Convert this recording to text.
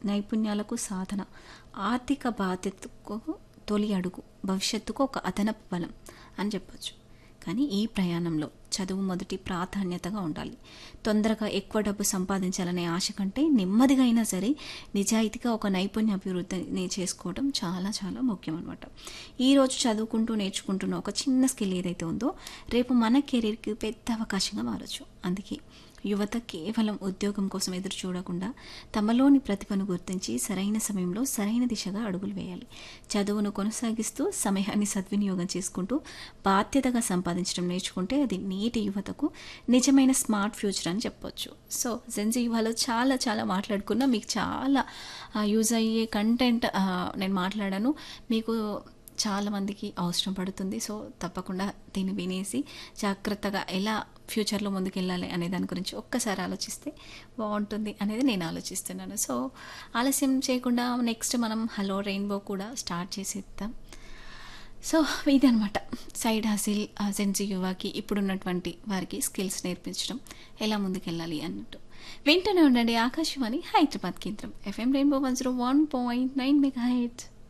నైపుణ్యాలకు సాధన ఆర్థిక బాధ్యతకు తొలి అడుగు భవిష్యత్తుకు ఒక అదనపు బలం అని చెప్పొచ్చు కానీ ఈ ప్రయాణంలో చదువు మొదటి ప్రాధాన్యతగా ఉండాలి తొందరగా ఎక్కువ డబ్బు సంపాదించాలనే ఆశ కంటే నెమ్మదిగా అయినా సరే నిజాయితీగా ఒక నైపుణ్య అభివృద్ధిని చేసుకోవడం చాలా చాలా ముఖ్యం అనమాట ఈరోజు చదువుకుంటూ నేర్చుకుంటున్న ఒక చిన్న స్కిల్ ఏదైతే ఉందో రేపు మన కెరీర్కి పెద్ద అవకాశంగా మారచ్చు అందుకే యువత కేవలం ఉద్యోగం కోసం ఎదురు చూడకుండా తమలోని ప్రతిభను గుర్తించి సరైన సమయంలో సరైన దిశగా అడుగులు వేయాలి చదువును కొనసాగిస్తూ సమయాన్ని సద్వినియోగం చేసుకుంటూ బాధ్యతగా సంపాదించడం నేర్చుకుంటే అది నేటి యువతకు నిజమైన స్మార్ట్ ఫ్యూచర్ అని చెప్పొచ్చు సో జెన్జీ యువాలో చాలా చాలా మాట్లాడుకున్నా మీకు చాలా యూజ్ అయ్యే కంటెంట్ నేను మాట్లాడాను మీకు చాలా మందికి అవసరం పడుతుంది సో తప్పకుండా దీన్ని వినేసి జాగ్రత్తగా ఎలా ఫ్యూచర్లో ముందుకెళ్ళాలి అనే దాని గురించి ఒక్కసారి ఆలోచిస్తే బాగుంటుంది అనేది నేను ఆలోచిస్తున్నాను సో ఆలస్యం చేయకుండా నెక్స్ట్ మనం హలో రెయిన్బో కూడా స్టార్ట్ చేసేద్దాం సో ఇదనమాట సైడ్ హసిల్ సెన్సీ యువాకి ఇప్పుడున్నటువంటి వారికి స్కిల్స్ నేర్పించడం ఎలా ముందుకెళ్ళాలి అన్నట్టు వింటూనే ఉండండి ఆకాశవాణి హైదరాబాద్ కేంద్రం FM rainbow one zero one point nine mega height